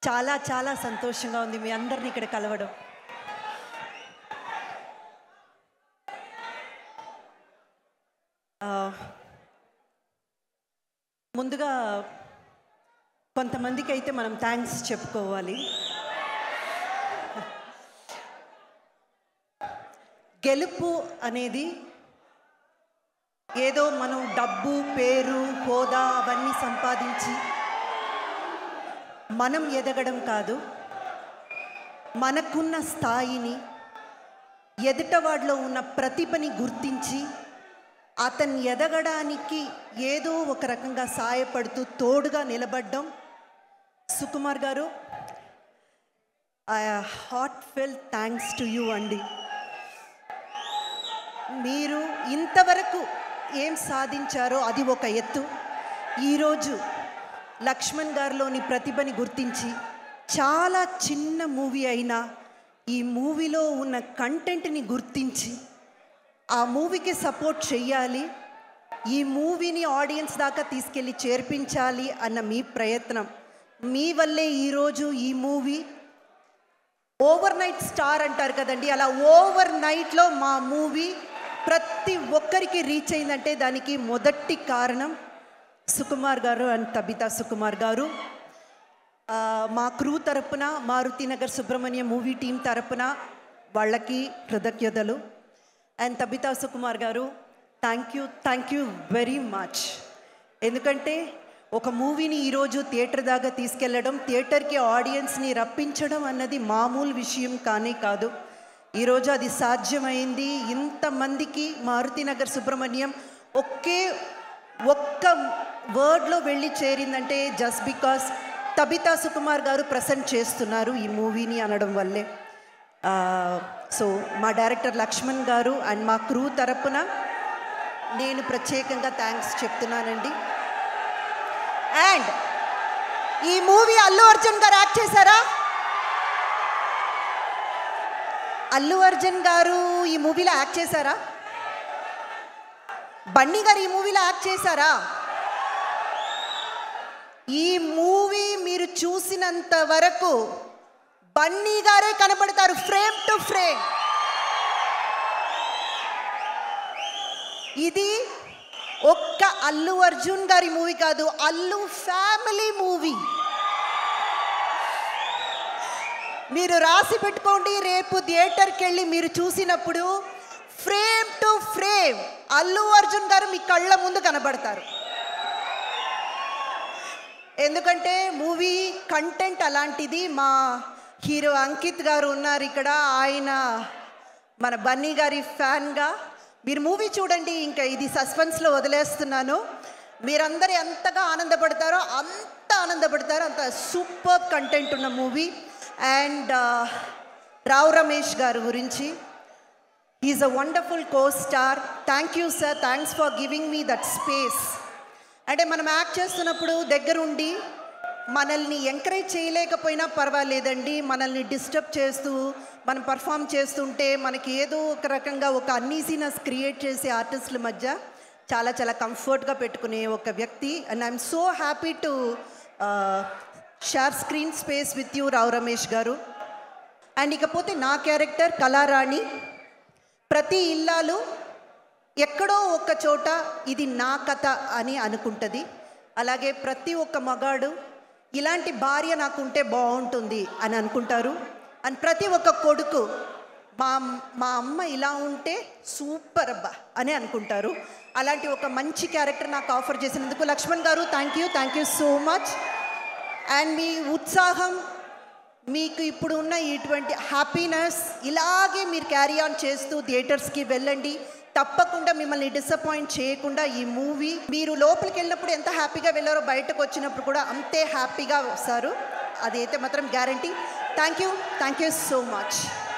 చాలా చాలా సంతోషంగా ఉంది మీ అందరిని ఇక్కడ కలవడం ఆ, ముందుగా కొంతమందికి అయితే మనం థ్యాంక్స్ చెప్పుకోవాలి గెలుపు అనేది ఏదో మనం డబ్బు పేరు హోదా అవన్నీ సంపాదించి మనం ఎదగడం కాదు మనకున్న స్థాయిని ఎదుటవాడిలో ఉన్న ప్రతిభని గుర్తించి అతన్ని ఎదగడానికి ఏదో ఒక రకంగా సాయపడుతూ తోడుగా నిలబడ్డం సుకుమార్ గారు I heartfelt thanks to you అండి మీరు ఇంతవరకు ఏం సాధించారో అది ఒక ఎత్తు ఈరోజు లక్ష్మణ్ గారిలోని ప్రతిభని గుర్తించి చాలా చిన్న మూవీ అయినా ఈ మూవీలో ఉన్న కంటెంట్ని గుర్తించి ఆ మూవీకి సపోర్ట్ చెయ్యాలి ఈ మూవీని ఆడియన్స్ దాకా తీసుకెళ్ళి చేర్పించాలి అన్న మీ ప్రయత్నం మీ వల్లే ఈరోజు ఈ మూవీ ఓవర్ నైట్ స్టార్ అంటారు కదండి అలా ఓవర్ నైట్లో మా మూవీ ప్రతి ఒక్కరికి రీచ్ అయిందంటే దానికి మొదటి కారణం సుకుమార్ గారు అండ్ తబితా సుకుమార్ గారు ఆ, మా క్రూ తరపున మారుతినగర్ సుబ్రహ్మణ్య మూవీ టీం తరపున వాళ్ళకి కృతజ్ఞతలు అండ్ తబితా సుకుమార్ గారు thank you thank you very much ఎందుకంటే ఒక మూవీని ఈరోజు థియేటర్ దాకా తీసుకెళ్ళడం థియేటర్కి ఆడియన్స్ని రప్పించడం అన్నది మామూలు విషయం కానే కాదు ఈరోజు అది సాధ్యమైంది ఇంతమందికి మారుతినగర్ సుబ్రహ్మణ్యం ఒకే ఒక్క వర్డ్లో వెళ్ళి చేరిందంటే జస్ట్ బికాస్ తబితా సుకుమార్ గారు ప్రజెంట్ చేస్తున్నారు ఈ మూవీని అనడం వల్లే సో మా డైరెక్టర్ లక్ష్మణ్ గారు అండ్ మా క్రూ తరపున నేను ప్రత్యేకంగా థ్యాంక్స్ చెప్తున్నానండి అండ్ ఈ మూవీ అల్లు అర్జున్ గారు యాక్ట్ చేశారా అల్లు అర్జున్ గారు ఈ మూవీలో యాక్ట్ చేశారా బన్నీ గారు ఈ మూవీలో యాక్ట్ చేశారా ఈ మూవీ మీరు చూసినంత వరకు బన్నీ గారే కనబడతారు ఫ్రేమ్ టు ఫ్రేమ్ ఇది ఒక్క అల్లు అర్జున్ గారి మూవీ కాదు అల్లు ఫ్యామిలీ మూవీ మీరు రాసి పెట్టుకోండి రేపు థియేటర్కి వెళ్ళి మీరు చూసినప్పుడు frame to frame Allu Arjun గారు మీ కళ్ళ ముందు కనబడతారు ఎందుకంటే మూవీ కంటెంట్ అలాంటిది మా హీరో అంకిత్ గారు ఉన్నారు ఇక్కడ ఆయన మన బన్నీ గారి ఫ్యాన్గా మీరు మూవీ చూడండి ఇంకా ఇది సస్పెన్స్లో వదిలేస్తున్నాను మీరందరూ ఎంతగా ఆనందపడతారో అంత ఆనందపడతారో అంత సూపర్ కంటెంట్ ఉన్న మూవీ అండ్ రావు రమేష్ గారి గురించి is a wonderful co star thank you sir thanks for giving me that space అంటే మనం యాక్ట్ చేస్తున్నప్పుడు దగ్గరుండి మనల్ని ఎంకరేజ్ చేయలేకపోయినా పర్వాలేదండి మనల్ని డిస్టర్బ్ చేస్తూ మనం పర్ఫామ్ చేస్తుంటే మనకి ఏదో ఒక రకంగా ఒక అన్నీసీనెస్ క్రియేట్ చేసే ఆర్టిస్టుల మధ్య చాలా చాలా కంఫర్ట్గా పెట్టుకునే ఒక వ్యక్తి and I'm so happy to share screen space with you Rao Ramesh గారు అండ్ ఇకపోతే నా క్యారెక్టర్ కళారాణి ప్రతి ఇల్లాలు ఎక్కడో ఒక చోట ఇది నా కథ అని అనుకుంటుంది అలాగే ప్రతి ఒక్క మగాడు ఇలాంటి భార్య నాకు ఉంటే బాగుంటుంది అని అనుకుంటారు అండ్ ప్రతి ఒక్క కొడుకు మా మా అమ్మ ఇలా ఉంటే సూపర్ అబ్బా అని అనుకుంటారు అలాంటి ఒక మంచి క్యారెక్టర్ నాకు ఆఫర్ చేసినందుకు లక్ష్మణ్ గారు thank you thank you so much and మీ ఉత్సాహం మీకు ఇప్పుడు ఉన్న ఇటువంటి హ్యాపీనెస్ ఇలాగే మీరు క్యారీ ఆన్ చేస్తూ థియేటర్స్కి వెళ్ళండి తప్పకుండా మిమ్మల్ని డిసప్పాయింట్ చేయకుండా ఈ మూవీ మీరు లోపలికి వెళ్ళినప్పుడు ఎంత హ్యాపీగా వెళ్ళారో బయటకు వచ్చినప్పుడు కూడా అంతే హ్యాపీగా వస్తారు అదైతే మాత్రం guarantee thank you thank you so much